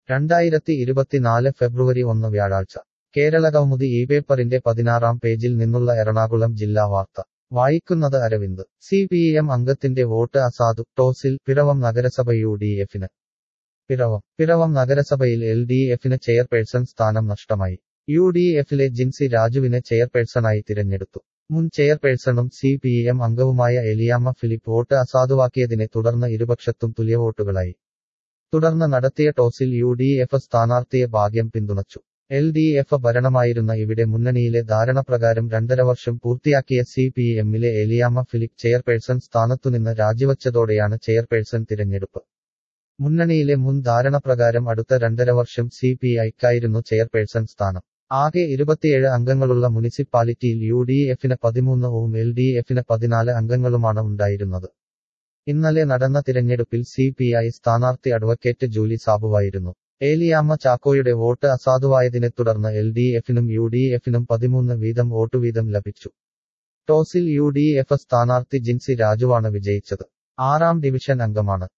രണ്ടായിരത്തി ഇരുപത്തിനാല് ഫെബ്രുവരി ഒന്ന് വ്യാഴാഴ്ച കേരളകൗമുദി ഈ പേപ്പറിന്റെ പതിനാറാം പേജിൽ നിന്നുള്ള എറണാകുളം ജില്ലാ വാർത്ത വായിക്കുന്നത് അരവിന്ദ് സി പി എം അംഗത്തിന്റെ വോട്ട് അസാധു ടോസിൽ പിറവം നഗരസഭ യു ഡി എഫിന് പിറവം പിറവം നഗരസഭയിൽ എൽ ഡി എഫിന് ചെയർപേഴ്സൺ സ്ഥാനം നഷ്ടമായി യു ഡി എഫിലെ ജിൻസി രാജുവിനെ ചെയർപേഴ്സണായി തിരഞ്ഞെടുത്തു മുൻ ചെയർപേഴ്സണും സി പി എം അംഗവുമായ എലിയാമ്മ ഫിലിപ്പ് വോട്ട് അസാധുവാക്കിയതിനെ തുടർന്ന് ഇരുപക്ഷത്തും തുല്യവോട്ടുകളായി തുടർന്ന് നടത്തിയ ടോസിൽ യു ഡി എഫ് സ്ഥാനാർത്ഥിയെ ഭാഗ്യം പിന്തുണച്ചു എൽ ഡി എഫ് ഭരണമായിരുന്ന ഇവിടെ മുന്നണിയിലെ ധാരണപ്രകാരം രണ്ടര വർഷം പൂർത്തിയാക്കിയ സി പി എമ്മിലെ എലിയാമ്മ ഫിലിപ്പ് ചെയർപേഴ്സൺ സ്ഥാനത്തുനിന്ന് രാജിവച്ചതോടെയാണ് ചെയർപേഴ്സൺ തിരഞ്ഞെടുപ്പ് മുന്നണിയിലെ മുൻ ധാരണപ്രകാരം അടുത്ത രണ്ടര വർഷം സി പി ഐക്കായിരുന്നു ചെയർപേഴ്സൺ സ്ഥാനം ആകെ ഇരുപത്തിയേഴ് അംഗങ്ങളുള്ള മുനിസിപ്പാലിറ്റിയിൽ യു ഡി എഫിന് പതിമൂന്നവും എൽ ഡി എഫിന് പതിനാല് അംഗങ്ങളുമാണ് ഉണ്ടായിരുന്നത് ഇന്നലെ നടന്ന തിരഞ്ഞെടുപ്പിൽ സി പി ഐ സ്ഥാനാർത്ഥി അഡ്വക്കേറ്റ് ജൂലി സാബുവായിരുന്നു ഏലിയാമ്മ ചാക്കോയുടെ വോട്ട് അസാധുവായതിനെ തുടർന്ന് എൽ ഡി എഫിനും യു ഡി എഫിനും പതിമൂന്ന് വീതം വോട്ട് വീതം ലഭിച്ചു ടോസിൽ യു ഡി എഫ് സ്ഥാനാർത്ഥി ജിൻസി രാജുവാണ് വിജയിച്ചത് ആറാം ഡിവിഷൻ അംഗമാണ്